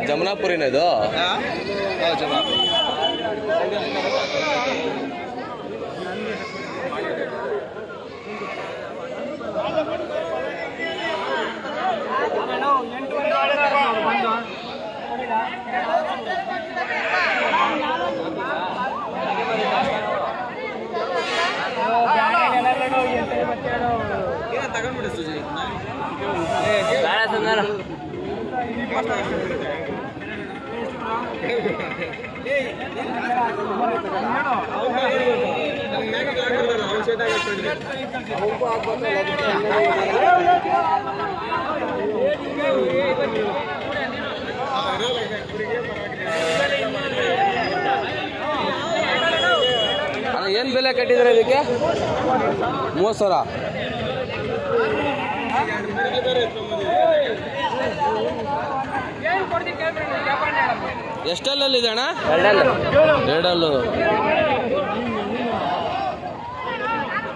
ಜಮನಾಪುರಿನ ಇದು ಅಣ್ಣ ಏನು ಬೆಲೆ ಕಟ್ಟಿದ್ರೆ ಇದಕ್ಕೆ ಮೂವತ್ತು ಸಾವಿರ ಎಷ್ಟಲ್ಲಲ್ಲಿದೆ ಅಣ್ಣ ಎರಡಲ್ಲು